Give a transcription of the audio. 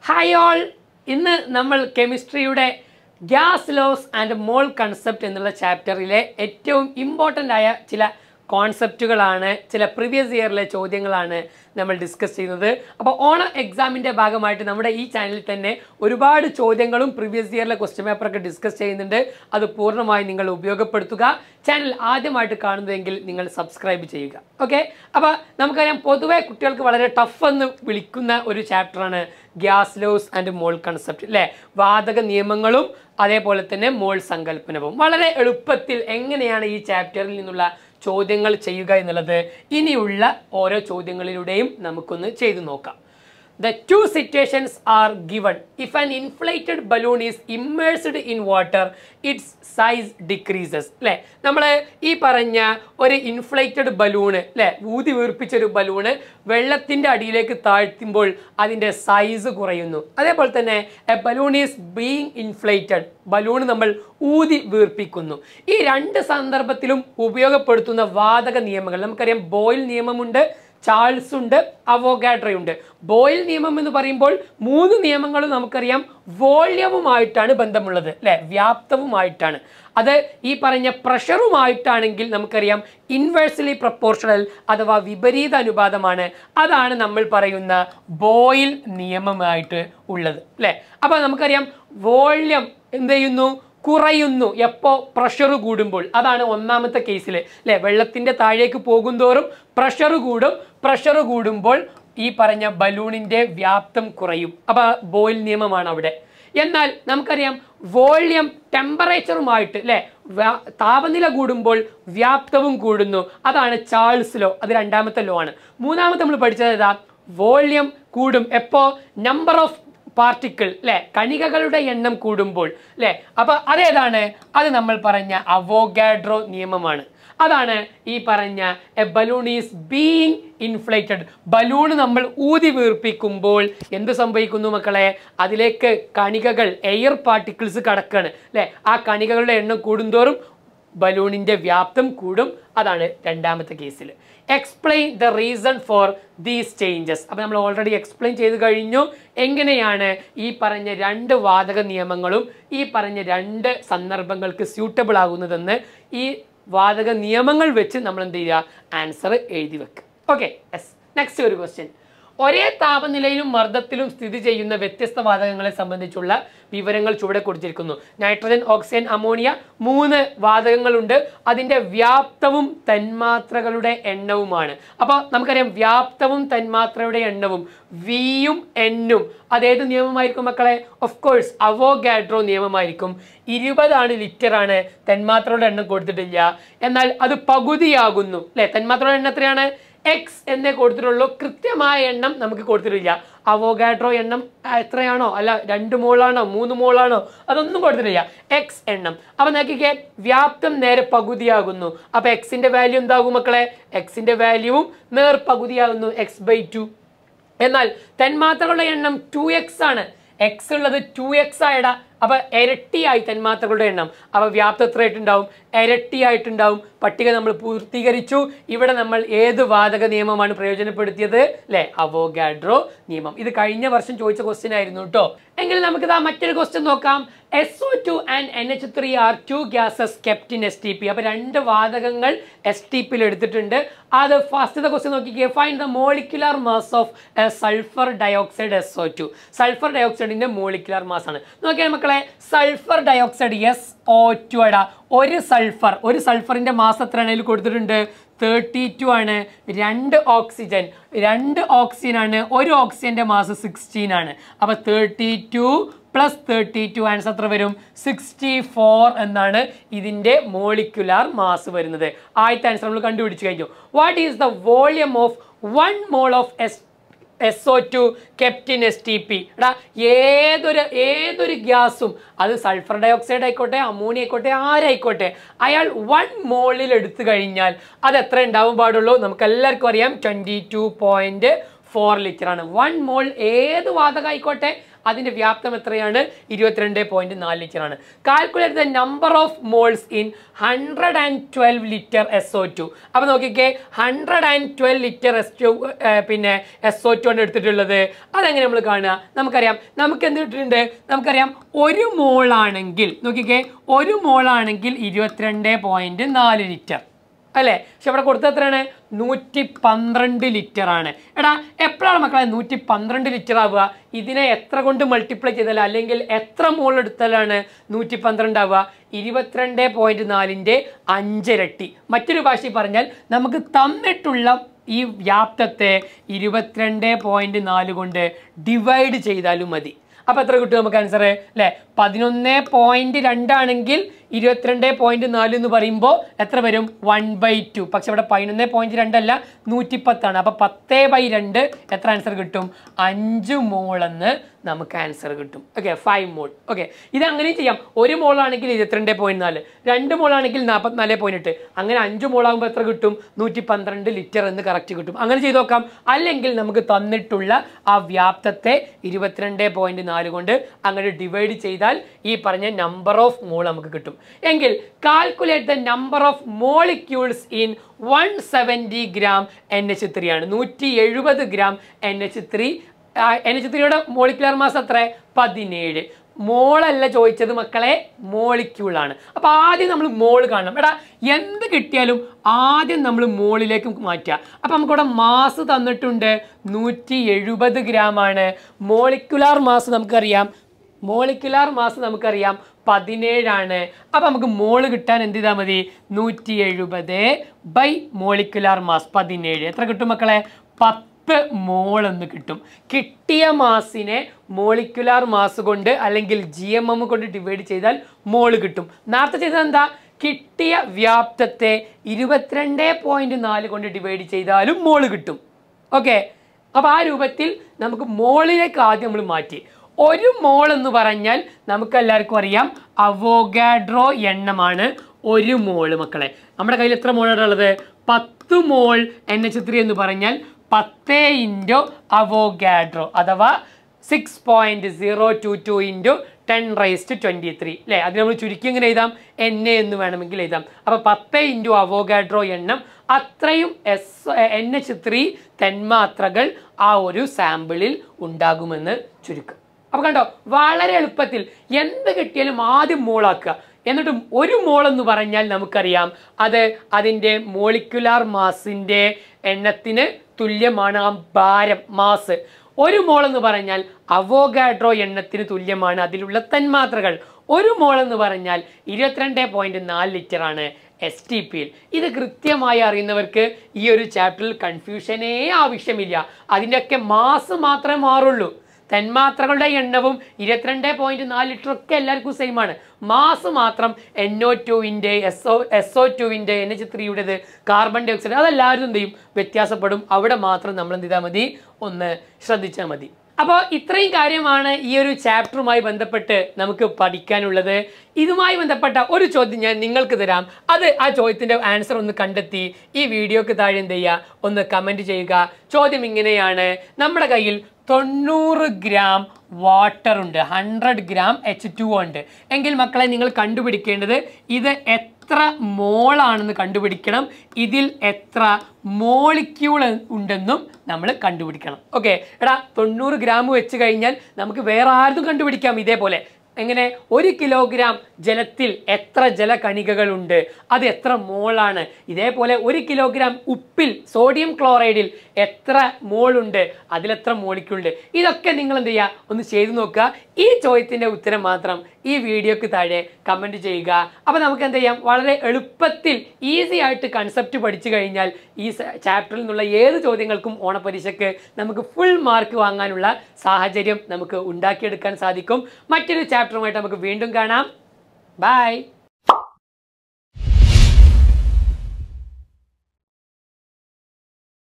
Hi all ഇന്ന് നമ്മൾ കെമിസ്ട്രിയുടെ gas laws and mole concept എന്നുള്ള ചാപ്റ്ററിലെ ഏറ്റവും ഇമ്പോർട്ടൻ്റ് ആയ ചില കോൺസെപ്റ്റുകളാണ് ചില പ്രീവിയസ് ഇയറിലെ ചോദ്യങ്ങളാണ് നമ്മൾ ഡിസ്കസ് ചെയ്യുന്നത് അപ്പോൾ ഓണം എക്സാമിൻ്റെ ഭാഗമായിട്ട് നമ്മുടെ ഈ ചാനലിൽ തന്നെ ഒരുപാട് ചോദ്യങ്ങളും പ്രീവിയസ് ഇയറിലെ ക്വസ്റ്റ്യൻ പേപ്പറൊക്കെ ഡിസ്കസ് ചെയ്യുന്നുണ്ട് അത് പൂർണ്ണമായി നിങ്ങൾ ഉപയോഗപ്പെടുത്തുക ചാനൽ ആദ്യമായിട്ട് കാണുന്നതെങ്കിൽ നിങ്ങൾ സബ്സ്ക്രൈബ് ചെയ്യുക ഓക്കെ അപ്പോൾ നമുക്കറിയാം പൊതുവെ കുട്ടികൾക്ക് വളരെ ടഫ് എന്ന് വിളിക്കുന്ന ഒരു ചാപ്റ്ററാണ് gas laws and mole concept അല്ലേ വാതക നിയമങ്ങളും അതേപോലെ തന്നെ മോൾ സങ്കല്പനവും വളരെ എളുപ്പത്തിൽ എങ്ങനെയാണ് ഈ ചാപ്റ്ററിൽ നിന്നുള്ള ചോദ്യങ്ങൾ ചെയ്യുക എന്നുള്ളത് ഇനിയുള്ള ഓരോ ചോദ്യങ്ങളിലൂടെയും നമുക്കൊന്ന് ചെയ്തു നോക്കാം The two situations are given. If an inflated balloon is immersed in water, its size decreases. അല്ലേ നമ്മൾ ഈ പറഞ്ഞ ഒരു ഇൻഫ്ലേറ്റഡ് ബലൂണ് അല്ലേ ഊതി വീർപ്പിച്ച ഒരു ബലൂണ് വെള്ളത്തിൻ്റെ അടിയിലേക്ക് താഴ്ത്തുമ്പോൾ അതിൻ്റെ സൈസ് കുറയുന്നു അതേപോലെ തന്നെ a balloon is being inflated balloon നമ്മൾ ഊതി വീർപ്പിക്കുന്നു ഈ രണ്ട് സന്ദർഭത്തിലും ഉപയോഗപ്പെടുത്തുന്ന വാതക നിയമങ്ങൾ നമുക്കറിയാം ബോയിൽ നിയമമുണ്ട് ചാൾസ് ഉണ്ട് അവോഗാഡ്രോ ഉണ്ട് ബോയിൽ നിയമം എന്ന് പറയുമ്പോൾ മൂന്ന് നിയമങ്ങളും നമുക്കറിയാം വോള്യവുമായിട്ടാണ് ബന്ധമുള്ളത് അല്ലെ വ്യാപ്തവുമായിട്ടാണ് അത് ഈ പറഞ്ഞ പ്രഷറുമായിട്ടാണെങ്കിൽ നമുക്കറിയാം ഇൻവേഴ്സലി പ്രപ്പോർഷണൽ അഥവാ വിപരീത അനുപാതമാണ് അതാണ് നമ്മൾ പറയുന്ന ബോയിൽ നിയമമായിട്ട് ഉള്ളത് അല്ലേ അപ്പോൾ നമുക്കറിയാം വോള്യം എന്ത് ചെയ്യുന്നു കുറയുന്നു എപ്പോൾ പ്രഷർ കൂടുമ്പോൾ അതാണ് ഒന്നാമത്തെ കേസിൽ അല്ലേ വെള്ളത്തിൻ്റെ താഴേക്ക് പോകുന്തോറും പ്രഷർ കൂടും പ്രഷർ കൂടുമ്പോൾ ഈ പറഞ്ഞ ബലൂണിൻ്റെ വ്യാപ്തം കുറയും അപ്പോൾ ബോയിൽ നിയമമാണ് അവിടെ എന്നാൽ നമുക്കറിയാം വോള്യം ടെമ്പറേച്ചറുമായിട്ട് അല്ലേ വ്യാ- താപനില കൂടുമ്പോൾ വ്യാപ്തവും കൂടുന്നു അതാണ് ചാൾസ് ലോ അത് രണ്ടാമത്തെ ലോ ആണ് മൂന്നാമത്തെ നമ്മൾ പഠിച്ചത് ഏതാ വോള്യം കൂടും എപ്പോ നമ്പർ ഓഫ് പാർട്ടിക്കിൾ അല്ലെ കണികകളുടെ എണ്ണം കൂടുമ്പോൾ അല്ലെ അപ്പൊ അതേതാണ് അത് നമ്മൾ പറഞ്ഞ അവോഗാഡ്രോ നിയമമാണ് അതാണ് ഈ പറഞ്ഞ a balloon is being inflated balloon നമ്മൾ ഊതി വീർപ്പിക്കുമ്പോൾ എന്ത് സംഭവിക്കുന്നു മക്കളെ അതിലേക്ക് കണികകൾ എയർ പാർട്ടിക്കിൾസ് കടക്കാണ് അല്ലെ ആ കണികകളുടെ എണ്ണം കൂടുന്തോറും ബലൂണിന്റെ വ്യാപ്തം കൂടും അതാണ് രണ്ടാമത്തെ കേസിൽ explain the reason for these changes അപ്പം നമ്മൾ ഓൾറെഡി എക്സ്പ്ലെയിൻ ചെയ്ത് കഴിഞ്ഞു എങ്ങനെയാണ് ഈ പറഞ്ഞ രണ്ട് വാതക നിയമങ്ങളും ഈ പറഞ്ഞ രണ്ട് സന്ദർഭങ്ങൾക്ക് സ്യൂട്ടബിൾ ആകുന്നതെന്ന് ഈ വാതക നിയമങ്ങൾ വെച്ച് നമ്മൾ എന്ത് ചെയ്യുക ആൻസർ എഴുതി വെക്കുക ഓക്കെ യെസ് നെക്സ്റ്റ് ഒരു ക്വസ്റ്റ്യൻ ഒരേ താപനിലയിലും മർദ്ദത്തിലും സ്ഥിതി ചെയ്യുന്ന വ്യത്യസ്ത വാതകങ്ങളെ സംബന്ധിച്ചുള്ള വിവരങ്ങൾ ചുവടെ കൊടുത്തിരിക്കുന്നു നൈട്രജൻ ഓക്സിജൻ അമോണിയ മൂന്ന് വാതകങ്ങളുണ്ട് അതിൻ്റെ വ്യാപ്തവും തന്മാത്രകളുടെ എണ്ണവുമാണ് അപ്പോൾ നമുക്കറിയാം വ്യാപ്തവും തന്മാത്രയുടെ എണ്ണവും വിയും എന്നും അതേത് നിയമമായിരിക്കും മക്കളെ ഓഫ് കോഴ്സ് അവോഗാഡ്രോ നിയമമായിരിക്കും ഇരുപതാണ് ലിറ്ററാണ് തന്മാത്രയുടെ എണ്ണം കൊടുത്തിട്ടില്ല എന്നാൽ അത് പകുതിയാകുന്നു അല്ലേ തന്മാത്രയുടെ എണ്ണം എത്രയാണ് എക്സ് എന്നേ കൊടുത്തിട്ടുള്ളൂ കൃത്യമായ എണ്ണം നമുക്ക് കൊടുത്തിട്ടില്ല അവോഗാഡ്രോ എണ്ണം ആ, എത്രയാണോ അല്ല രണ്ട് മോളാണോ മൂന്ന് മോളാണോ അതൊന്നും കൊടുത്തിട്ടില്ല എക്സ് എണ്ണം അപ്പൊ നോക്കിക്കേ വ്യാപ്തം നേരെ പകുതിയാകുന്നു അപ്പൊ എക്സിന്റെ വാല്യൂ എന്താകും മക്കളെ എക്സിന്റെ വാല്യൂവും നേർ പകുതിയാകുന്നു എക്സ് ബൈ ടു എന്നാൽ തന്മാത്രകളുടെ എണ്ണം ടു എക്സ് ആണ് എക്സ് ഉള്ളത് ടു എക്സ് ആയിടാ അപ്പൊ ഇരട്ടിയായി തന്മാത്രകളുടെ എണ്ണം അപ്പൊ വ്യാപ്തം എത്രയായിട്ടുണ്ടാവും ഇരട്ടിയായിട്ടുണ്ടാവും പട്ടിക നമ്മൾ പൂർത്തീകരിച്ചു ഇവിടെ നമ്മൾ ഏത് വാതക നിയമമാണ് പ്രയോജനപ്പെടുത്തിയത് അല്ലെ അവോഗാഡ്രോ നിയമം ഇത് കഴിഞ്ഞ വർഷം ചോദിച്ച ക്വസ്റ്റ്യൻ ആയിരുന്നു കേട്ടോ എങ്കിൽ നമുക്ക് ഇതാ മറ്റൊരു ക്വസ്റ്റ്യൻ നോക്കാം S O two and N H three are two gases kept in S T P അപ്പൊ രണ്ട് വാതകങ്ങൾ എസ് ടി പിയിൽ എടുത്തിട്ടുണ്ട് അത് ഫസ്റ്റത്തെ ക്വസ്റ്റ്യൻ നോക്കിക്കേ find the molecular mass of sulphur dioxide S O two sulphur ഡയോക്സൈഡിന്റെ മോളിക്കുലാർ മാസ് ആണ് നോക്കിയാൽ മക്കളെ sulphur dioxide S O two അടാ ഒരു സൾഫർ ഒരു സൾഫറിന്റെ മാസ് എത്രയാണ് അതിൽ കൊടുത്തിട്ടുണ്ട് തേർട്ടി ടു ആണ് രണ്ട് ഓക്സിജൻ രണ്ട് ഓക്സിജൻ ആണ് ഒരു ഓക്സിജന്റെ മാസ് സിക്സ്റ്റീൻ ആണ് അപ്പൊ thirty two plus thirty two answer എത്ര വരും സിക്സ്റ്റി ഫോർ എന്നാണ് ഇതിന്റെ മോളിക്കുലാർ മാസ് വരുന്നത് ആദ്യത്തെ ആൻസർ നമ്മൾ കണ്ടുപിടിച്ച് കഴിഞ്ഞു what is the volume of one mole of S S O two kept in S T P എടാ ഏതൊരു ഏതൊരു ഗ്യാസും അത് സൾഫർ ഡയോക്സൈഡ് ആയിക്കോട്ടെ അമോണിയ ആയിക്കോട്ടെ ആരായിക്കോട്ടെ അയാൾ വൺ മോളിൽ എടുത്തു കഴിഞ്ഞാൽ അത് എത്ര ഉണ്ടാവാൻ പാടുള്ളൂ നമുക്ക് എല്ലാവർക്കും അറിയാം twenty two point four litre ആണ് വൺ മോൾ ഏത് വാതകം ആയിക്കോട്ടെ അതിന്റെ വ്യാപ്തം എത്രയാണ് ഇരുപത്തിരണ്ട് പോയിന്റ് നാല് ലിറ്റർ ആണ് calculate the number of moles in hundred and twelve litre S O two അപ്പോൾ നോക്കിക്കേ hundred and twelve litre S two പിന്നെ എസ് ഒ ടു ആണ് എടുത്തിട്ടുള്ളത് അതെങ്ങനെ നമ്മൾ കാണുക നമുക്കറിയാം നമുക്ക് എന്ത് കിട്ടിയിട്ടുണ്ട് നമുക്കറിയാം ഒരു മോളാണെങ്കിൽ നോക്കിക്കേ ഒരു മോളാണെങ്കിൽ ഇരുപത്തിരണ്ട് പോയിന്റ് നാല് ലിറ്റർ അല്ലേ പക്ഷെ ഇവിടെ കൊടുത്തത് എത്രയാണ് നൂറ്റി പന്ത്രണ്ട് ലിറ്റർ ആണ് എടാ എപ്പോഴാണ് മക്കളെ നൂറ്റി പന്ത്രണ്ട് ലിറ്റർ ആവുക ഇതിനെ എത്ര കൊണ്ട് മൾട്ടിപ്ലൈ ചെയ്താൽ അല്ലെങ്കിൽ എത്ര മോൾ എടുത്താലാണ് നൂറ്റി പന്ത്രണ്ട് ആവുക ഇരുപത്തിരണ്ട് പോയിന്റ് നാലിൻ്റെ അഞ്ചിരട്ടി മറ്റൊരു ഭാഷയിൽ പറഞ്ഞാൽ നമുക്ക് തന്നിട്ടുള്ള ഈ വ്യാപ്തത്തെ ഇരുപത്തിരണ്ട് പോയിന്റ് നാല് കൊണ്ട് ഡിവൈഡ് ചെയ്താലും മതി അപ്പോൾ എത്ര കിട്ടും നമുക്ക് ആൻസർ അല്ലേ പതിനൊന്ന് പോയിന്റ് രണ്ടാണെങ്കിൽ ഇരുപത്തിരണ്ട് പോയിന്റ് നാല് എന്ന് പറയുമ്പോൾ എത്ര വരും വൺ ബൈ ടു പക്ഷെ ഇവിടെ പതിനൊന്ന് പോയിന്റ് രണ്ടല്ല നൂറ്റിപ്പത്താണ് അപ്പോൾ പത്ത് ബൈ രണ്ട് എത്ര ആൻസർ കിട്ടും അഞ്ച് മോൾ എന്ന് നമുക്ക് ആൻസർ കിട്ടും ഓക്കെ ഫൈവ് മോൾ ഓക്കെ ഇത് അങ്ങനെയും ചെയ്യാം ഒരു മോളാണെങ്കിൽ ഇരുപത്തിരണ്ട് പോയിന്റ് നാല് രണ്ട് മോളാണെങ്കിൽ നാൽപ്പത്തിനാല് പോയിന്റ് എട്ട് അങ്ങനെ അഞ്ച് മോളാകുമ്പോൾ എത്ര കിട്ടും നൂറ്റി പന്ത്രണ്ട് ലിറ്റർ എന്ന് കറക്റ്റ് കിട്ടും അങ്ങനെ ചെയ്ത് നോക്കാം അല്ലെങ്കിൽ നമുക്ക് തന്നിട്ടുള്ള ആ വ്യാപ്തത്തെ ഇരുപത്തിരണ്ട് പോയിന്റ് നാല് കൊണ്ട് അങ്ങനെ ഡിവൈഡ് ചെയ്താൽ ഈ പറഞ്ഞ നമ്പർ ഓഫ് മോൾ നമുക്ക് കിട്ടും എങ്കിൽ calculate the number of molecules in one seventy gram N H three ആണ് നൂറ്റി എഴുപത് gram N H three N H ത്രീയുടെ മോളിക്കുലർ മാസ് എത്ര പതിനേഴ് മോളല്ല ചോദിച്ചത് മക്കളെ മോളിക്യൂളാണ് അപ്പോൾ ആദ്യം നമ്മൾ മോൾ കാണണം എടാ എന്ത് കിട്ടിയാലും ആദ്യം നമ്മൾ മോളിലേക്ക് മാറ്റുക അപ്പോൾ നമുക്കിവിടെ മാസ് തന്നിട്ടുണ്ട് നൂറ്റി എഴുപത് ഗ്രാം ആണ് മോളിക്കുലാർ മാസ് നമുക്കറിയാം മോളിക്കുലാർ മാസ് നമുക്കറിയാം പതിനേഴാണ് അപ്പം നമുക്ക് മോള് കിട്ടാൻ എന്ത് ചെയ്താൽ മതി നൂറ്റി എഴുപത് ബൈ മോളിക്കുലാർ മാസ് പതിനേഴ് എത്ര കിട്ടും മക്കളെ പത്ത് മോൾ എന്ന് കിട്ടും കിട്ടിയ മാസിനെ മോളിക്കുലാർ മാസ് കൊണ്ട് അല്ലെങ്കിൽ ജി എം എം കൊണ്ട് ഡിവൈഡ് ചെയ്താൽ മോള് കിട്ടും നേരത്തെ ചെയ്തത് എന്താ കിട്ടിയ വ്യാപ്തത്തെ ഇരുപത്തിരണ്ട് പോയിന്റ് നാല് കൊണ്ട് ഡിവൈഡ് ചെയ്താലും മോള് കിട്ടും ഓക്കെ അപ്പോൾ ആ രൂപത്തിൽ നമുക്ക് മോളിലേക്ക് ആദ്യം നമ്മൾ മാറ്റി ഒരു മോൾ എന്ന് പറഞ്ഞാൽ നമുക്ക് എല്ലാവർക്കും അറിയാം അവോഗാഡ്രോ എണ്ണമാണ് ഒരു മോള് മക്കളെ നമ്മുടെ കയ്യിൽ എത്ര മോളാണ് ഉള്ളത് പത്ത് മോൾ എൻ എച്ച് ത്രീ എന്ന് പറഞ്ഞാൽ പത്ത് ഇൻറ്റു അവോഗാഡ്രോ അഥവാ six point zero two two into ten raised twenty three അല്ലേ അത് നമ്മൾ ചുരുക്കി എങ്ങനെ എഴുതാം എൻ എ എന്ന് വേണമെങ്കിൽ എഴുതാം അപ്പോൾ പത്ത് ഇൻറ്റു അവോഗാഡ്രോ എണ്ണം അത്രയും എസ് എൻ എച്ച് ത്രീ തന്മാത്രകൾ ആ ഒരു സാമ്പിളിൽ ഉണ്ടാകുമെന്ന് ചുരുക്കം അപ്പോൾ കണ്ടോ വളരെ എളുപ്പത്തിൽ എന്ത് കിട്ടിയാലും ആദ്യം മോളാക്കുക എന്നിട്ട് ഒരു മോൾ എന്ന് പറഞ്ഞാൽ നമുക്കറിയാം അത് അതിൻ്റെ മോളിക്കുലാർ മാസിൻ്റെ എണ്ണത്തിന് തുല്യമാണ് ആ ഭാരം മാസ് ഒരു മോൾ എന്ന് പറഞ്ഞാൽ അവോഗാഡ്രോ എണ്ണത്തിന് തുല്യമാണ് അതിലുള്ള തന്മാത്രകൾ ഒരു മോൾ എന്ന് പറഞ്ഞാൽ ഇരുപത്തിരണ്ട് പോയിന്റ് നാല് ലിറ്റർ ആണ് എസ് ടി പിയിൽ ഇത് കൃത്യമായി അറിയുന്നവർക്ക് ഈ ഒരു ചാപ്റ്ററിൽ കൺഫ്യൂഷനേ ആവശ്യമില്ല അതിൻ്റെയൊക്കെ മാസ് മാത്രമേ മാറുള്ളൂ തന്മാത്രകളുടെ എണ്ണവും ഇരുപത്തിരണ്ട് പോയിന്റ് നാല് ലിറ്റർ ഒക്കെ എല്ലാവർക്കും സെയിം ആണ് മാസ് മാത്രം എൻ ഒ ടുവിൻ്റെ എസ് ഒ എസ് ഒ ടുവിൻ്റെ എൻ എച്ച് ത്രീയുടേത് കാർബൺ ഡൈ ഓക്സൈഡ് അതെല്ലാവരും എന്ത് ചെയ്യും വ്യത്യാസപ്പെടും അവിടെ മാത്രം നമ്മൾ എന്ത് ചെയ്താൽ മതി ഒന്ന് ശ്രദ്ധിച്ചാൽ മതി അപ്പോൾ ഇത്രയും കാര്യമാണ് ഈ ഒരു ചാപ്റ്ററുമായി ബന്ധപ്പെട്ട് നമുക്ക് പഠിക്കാനുള്ളത് ഇതുമായി ബന്ധപ്പെട്ട ഒരു ചോദ്യം ഞാൻ നിങ്ങൾക്ക് തരാം അത് ആ ചോദ്യത്തിൻ്റെ ആൻസർ ഒന്ന് കണ്ടെത്തി ഈ വീഡിയോക്ക് താഴെ എന്ത് ചെയ്യുക ഒന്ന് കമൻറ്റ് ചെയ്യുക ചോദ്യം ഇങ്ങനെയാണ് നമ്മുടെ കയ്യിൽ തൊണ്ണൂറ് ഗ്രാം വാട്ടർ ഉണ്ട് ഹൺഡ്രഡ് ഗ്രാം എച്ച് ടു ഉണ്ട് എങ്കിൽ മക്കളെ നിങ്ങൾ കണ്ടുപിടിക്കേണ്ടത് ഇത് എത്ര മോളാണെന്ന് കണ്ടുപിടിക്കണം ഇതിൽ എത്ര മോളിക്യൂൾ ഉണ്ടെന്നും നമ്മൾ കണ്ടുപിടിക്കണം ഓക്കെ എടാ തൊണ്ണൂറ് ഗ്രാം വെച്ച് കഴിഞ്ഞാൽ നമുക്ക് വേറെ ആർക്കും കണ്ടുപിടിക്കാം ഇതേപോലെ എങ്ങനെ ഒരു കിലോഗ്രാം ജലത്തിൽ എത്ര ജലകണികകളുണ്ട് അത് എത്ര മോളാണ് ഇതേപോലെ ഒരു കിലോഗ്രാം ഉപ്പിൽ സോഡിയം ക്ലോറൈഡിൽ എത്ര മോളുണ്ട് അതിലെത്ര മോളിക്കുണ്ട് ഇതൊക്കെ നിങ്ങൾ എന്ത് ചെയ്യുക ഒന്ന് ചെയ്തു നോക്കുക ഈ ചോദ്യത്തിൻ്റെ ഉത്തരം മാത്രം ഈ വീഡിയോക്ക് താഴെ കമൻറ്റ് ചെയ്യുക അപ്പോൾ നമുക്ക് എന്ത് ചെയ്യാം വളരെ എളുപ്പത്തിൽ ഈസി ആയിട്ട് കൺസെപ്റ്റ് പഠിച്ചു കഴിഞ്ഞാൽ ഈ ചാപ്റ്ററിൽ നിന്നുള്ള ഏത് ചോദ്യങ്ങൾക്കും ഓണപരീക്ഷയ്ക്ക് നമുക്ക് ഫുൾ മാർക്ക് വാങ്ങാനുള്ള സാഹചര്യം നമുക്ക് ഉണ്ടാക്കിയെടുക്കാൻ സാധിക്കും മറ്റൊരു ചാപ്റ്ററുമായിട്ട് നമുക്ക് വീണ്ടും കാണാം ബൈ